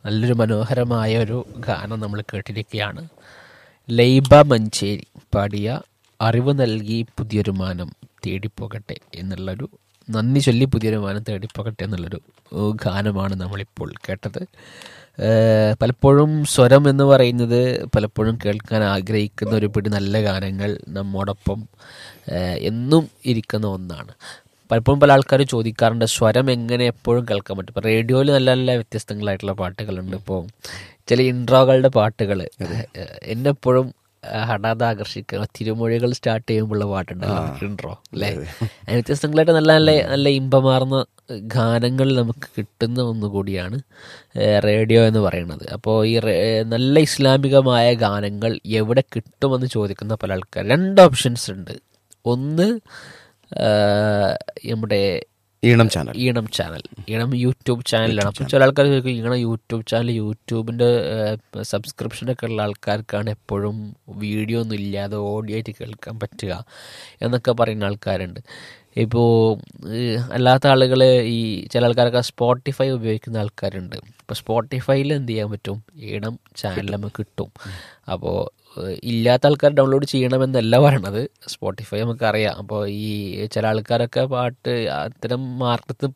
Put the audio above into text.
നല്ലൊരു മനോഹരമായ ഒരു ഗാനം നമ്മൾ കേട്ടിരിക്കുകയാണ് ലൈബ മഞ്ചേരി പാടിയ അറിവ് നൽകി പുതിയൊരു മാനം തേടിപ്പോകട്ടെ എന്നുള്ളൊരു നന്ദി ചൊല്ലി പുതിയൊരു മാനം തേടിപ്പോകട്ടെ എന്നുള്ളൊരു ഏഹ്, ഗാനമാണ് നമ്മളിപ്പോൾ കേട്ടത് ഏഹ്, പലപ്പോഴും സ്വരം എന്ന് പറയുന്നത് പലപ്പോഴും കേൾക്കാൻ ആഗ്രഹിക്കുന്ന ഒരു പിടി നല്ല ഗാനങ്ങൾ നമ്മോടൊപ്പം ഏഹ്, എന്നും ഇരിക്കുന്ന ഒന്നാണ് പലപ്പോഴും പല ആൾക്കാർ ചോദിക്കാറുണ്ട് സ്വരം എങ്ങനെ എപ്പോഴും കേൾക്കാൻ പറ്റും ഇപ്പോൾ റേഡിയോയിൽ നല്ല നല്ല വ്യത്യസ്തങ്ങളായിട്ടുള്ള പാട്ടുകളുണ്ട് ഇപ്പോൾ ചില ഇൻട്രോകളുടെ പാട്ടുകൾ എന്നെ എപ്പോഴും ഹഠാത് ആകർഷിക്കുക തിരുമൊഴികൾ സ്റ്റാർട്ട് ചെയ്യുമ്പോഴുള്ള പാട്ടുണ്ടല്ലോ ഇൻട്രോ അല്ലേ അതിന് വ്യത്യസ്തങ്ങളായിട്ട് നല്ല നല്ല നല്ല ഇമ്പമാർന്ന ഗാനങ്ങൾ നമുക്ക് കിട്ടുന്ന ഒന്നുകൂടിയാണ് ഏഹ്, റേഡിയോ എന്ന് പറയുന്നത് അപ്പോൾ ഈ റേ- നല്ല ഇസ്ലാമികമായ ഗാനങ്ങൾ എവിടെ കിട്ടുമെന്ന് ചോദിക്കുന്ന പല ആൾക്കാർ രണ്ട് ഓപ്ഷൻസ് ഉണ്ട് ഒന്ന് ഏഹ്, നമ്മുടെ ഈണം ചാനൽ ഈണം ചാനൽ ഈണം യൂട്യൂബ് ചാനലാണ് അപ്പോൾ ചില ആൾക്കാർ ചോദിക്കും ഈണം യൂട്യൂബ് ചാനൽ യൂട്യൂബിൻ്റെ സബ്സ്ക്രിപ്ഷനൊക്കെ ഉള്ള ആൾക്കാർക്കാണ് എപ്പോഴും വീഡിയോ ഒന്നും ഇല്ലാതെ ഓഡിയോ ആയിട്ട് കേൾക്കാൻ പറ്റുക എന്നൊക്കെ പറയുന്ന ആൾക്കാരുണ്ട് ഇപ്പോൾ അല്ലാത്ത ആളുകൾ ഈ ചില ആൾക്കാരൊക്കെ സ്പോട്ടിഫൈ ഉപയോഗിക്കുന്ന ആൾക്കാരുണ്ട് ഇപ്പോൾ സ്പോട്ടിഫൈയിൽ എന്ത് ചെയ്യാൻ പറ്റും ഈണം ചാനൽ നമുക്ക് കിട്ടും അപ്പോൾ ഏഹ് ഇല്ലാത്ത ആൾക്കാർ ഡൗൺലോഡ് ചെയ്യണമെന്നല്ല പറയണത് സ്പോട്ടിഫൈ നമുക്കറിയാം അപ്പോൾ ഈ ചില ആൾക്കാരൊക്കെ പാട്ട് അത്തരം മാർക്കത്ത്